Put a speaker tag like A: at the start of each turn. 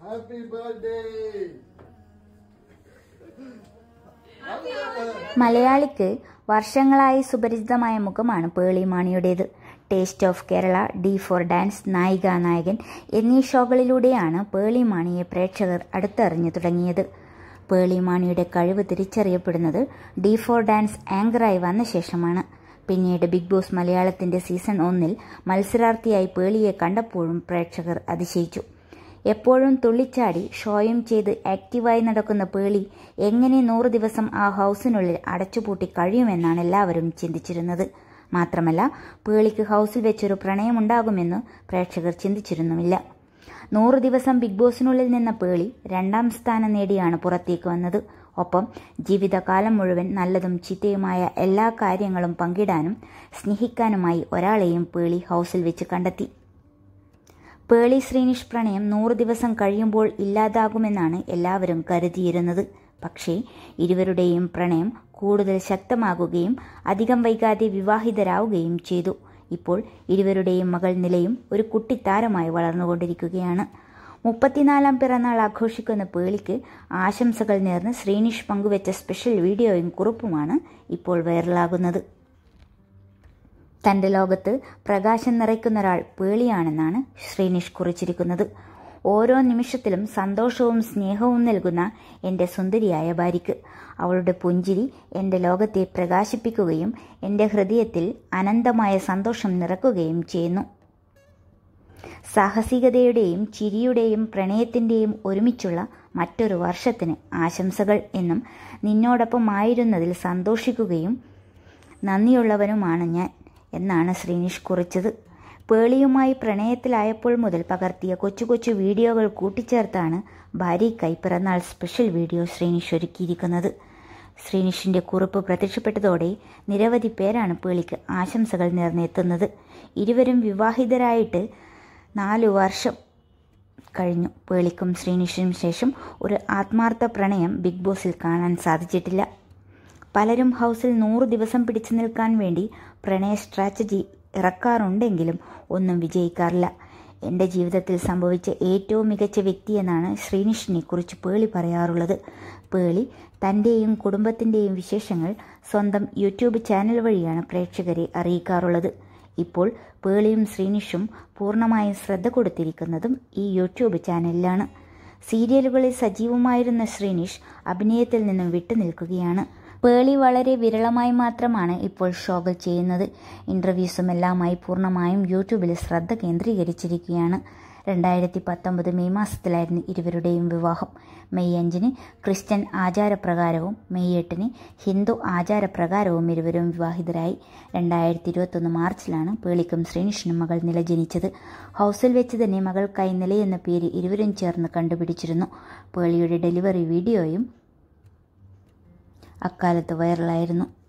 A: Happy birthday!
B: മലയാളിക്ക് വർഷങ്ങളായി സുപരിചിതമായ മുഖമാണ് പേളി മാണിയുടേത് taste of Kerala D four dance നായിക നായകൻ എന്നീ ഷോകളിലൂടെയാണ് പേളി മാണിയെ പ്രേക്ഷകർ അടുത്തറിഞ്ഞു തുടങ്ങിയത് പേളി മാണിയുടെ കഴിവ് തിരിച്ചറിയപ്പെടുന്നത് ഡി ഫോർ ഡാൻസ് ആങ്കറായി വന്ന ശേഷമാണ് പിന്നീട് ബിഗ് ബോസ് മലയാളത്തിന്റെ സീസൺ ഒന്നിൽ മത്സരാർത്ഥിയായി പേളിയെ കണ്ടപ്പോഴും പ്രേക്ഷകർ അതിശയിച്ചു എപ്പോഴും തുള്ളിച്ചാടി ഷോയും ചെയ്ത് ആക്റ്റീവായി നടക്കുന്ന പേളി എങ്ങനെ നൂറ് ദിവസം ആ ഹൗസിനുള്ളിൽ അടച്ചുപൂട്ടി കഴിയുമെന്നാണ് എല്ലാവരും ചിന്തിച്ചിരുന്നത് മാത്രമല്ല പേളിക്ക് ഹൗസിൽ വെച്ചൊരു പ്രണയമുണ്ടാകുമെന്ന് പ്രേക്ഷകർ ചിന്തിച്ചിരുന്നുമില്ല നൂറ് ദിവസം ബിഗ് ബോസിനുള്ളിൽ നിന്ന പേളി രണ്ടാം സ്ഥാനം നേടിയാണ് പുറത്തേക്ക് വന്നത് ഒപ്പം ജീവിതകാലം മുഴുവൻ നല്ലതും ചീത്തയുമായ എല്ലാ കാര്യങ്ങളും പങ്കിടാനും സ്നേഹിക്കാനുമായി ഒരാളെയും പേളി ഹൗസിൽ വെച്ച് കണ്ടെത്തി പേളി ശ്രീനിഷ് പ്രണയം നൂറ് ദിവസം കഴിയുമ്പോൾ ഇല്ലാതാകുമെന്നാണ് എല്ലാവരും കരുതിയിരുന്നത് പക്ഷേ ഇരുവരുടെയും പ്രണയം കൂടുതൽ ശക്തമാകുകയും അധികം വൈകാതെ വിവാഹിതരാവുകയും ചെയ്തു ഇപ്പോൾ ഇരുവരുടെയും മകൾ നിലയും ഒരു കുട്ടിത്താരമായി വളർന്നുകൊണ്ടിരിക്കുകയാണ് മുപ്പത്തിനാലാം പിറന്നാൾ ആഘോഷിക്കുന്ന പേളിക്ക് ആശംസകൾ നേർന്ന് ശ്രീനിഷ് പങ്കുവച്ച സ്പെഷ്യൽ വീഡിയോയും കുറിപ്പുമാണ് ഇപ്പോൾ വൈറലാകുന്നത് തന്റെ ലോകത്ത് പ്രകാശം നിറയ്ക്കുന്ന ഒരാൾ പേളിയാണെന്നാണ് ശ്രീനിഷ് കുറിച്ചിരിക്കുന്നത് ഓരോ നിമിഷത്തിലും സന്തോഷവും സ്നേഹവും നൽകുന്ന എൻ്റെ സുന്ദരിയായ ഭാര്യയ്ക്ക് അവളുടെ പുഞ്ചിരി എൻ്റെ ലോകത്തെ പ്രകാശിപ്പിക്കുകയും എൻ്റെ ഹൃദയത്തിൽ അനന്തമായ സന്തോഷം നിറക്കുകയും ചെയ്യുന്നു സാഹസികതയുടെയും ചിരിയുടെയും പ്രണയത്തിൻ്റെയും ഒരുമിച്ചുള്ള മറ്റൊരു വർഷത്തിന് ആശംസകൾ എന്നും നിന്നോടൊപ്പം ആയിരുന്നതിൽ സന്തോഷിക്കുകയും നന്ദിയുള്ളവനുമാണ് ഞാൻ എന്നാണ് ശ്രീനിഷ് കുറിച്ചത് പേളിയുമായി പ്രണയത്തിലായപ്പോൾ മുതൽ പകർത്തിയ കൊച്ചു കൊച്ചു വീഡിയോകൾ കൂട്ടിച്ചേർത്താണ് ഭാര്യയ്ക്കായി പിറന്നാൾ സ്പെഷ്യൽ വീഡിയോ ശ്രീനിഷ് ഒരുക്കിയിരിക്കുന്നത് ശ്രീനിഷിന്റെ കുറിപ്പ് പ്രത്യക്ഷപ്പെട്ടതോടെ നിരവധി പേരാണ് പേളിക്ക് ആശംസകൾ നേർന്നെത്തുന്നത് ഇരുവരും വിവാഹിതരായിട്ട് നാലു വർഷം കഴിഞ്ഞു പേളിക്കും ശ്രീനിഷിനും ശേഷം ഒരു ആത്മാർത്ഥ പ്രണയം ബിഗ് ബോസിൽ കാണാൻ സാധിച്ചിട്ടില്ല പലരും ഹൗസിൽ നൂറ് ദിവസം പിടിച്ചു നിൽക്കാൻ വേണ്ടി പ്രണയ സ്ട്രാറ്റജി ഇറക്കാറുണ്ടെങ്കിലും ഒന്നും വിജയിക്കാറില്ല എൻ്റെ ജീവിതത്തിൽ സംഭവിച്ച ഏറ്റവും മികച്ച വ്യക്തിയെന്നാണ് ശ്രീനിഷിനെ കുറിച്ച് പേളി പറയാറുള്ളത് പേളി തൻ്റെയും കുടുംബത്തിൻ്റെയും വിശേഷങ്ങൾ സ്വന്തം യൂട്യൂബ് ചാനൽ വഴിയാണ് പ്രേക്ഷകരെ അറിയിക്കാറുള്ളത് ഇപ്പോൾ പേളിയും ശ്രീനിഷും പൂർണ്ണമായും ശ്രദ്ധ കൊടുത്തിരിക്കുന്നതും ഈ യൂട്യൂബ് ചാനലിലാണ് സീരിയലുകളിൽ സജീവമായിരുന്ന ശ്രീനിഷ് അഭിനയത്തിൽ നിന്നും വിട്ടുനിൽക്കുകയാണ് പേളി വളരെ വിരളമായി മാത്രമാണ് ഇപ്പോൾ ഷോകൾ ചെയ്യുന്നത് ഇൻ്റർവ്യൂസും എല്ലാമായി പൂർണ്ണമായും യൂട്യൂബിൽ ശ്രദ്ധ കേന്ദ്രീകരിച്ചിരിക്കുകയാണ് രണ്ടായിരത്തി പത്തൊമ്പത് മെയ് മാസത്തിലായിരുന്നു ഇരുവരുടെയും വിവാഹം മെയ് അഞ്ചിന് ക്രിസ്ത്യൻ ആചാരപ്രകാരവും മെയ് എട്ടിന് ഹിന്ദു ആചാരപ്രകാരവും ഇരുവരും വിവാഹിതരായി രണ്ടായിരത്തി ഇരുപത്തൊന്ന് മാർച്ചിലാണ് പേളിക്കും ശ്രീനിഷിനും മകൾ നില ജനിച്ചത് ഹൗസിൽ വെച്ച് തന്നെ മകൾക്കായി നില എന്ന പേര് ഇരുവരും ചേർന്ന് കണ്ടുപിടിച്ചിരുന്നു പേളിയുടെ ഡെലിവറി വീഡിയോയും അക്കാലത്ത് വൈറലായിരുന്നു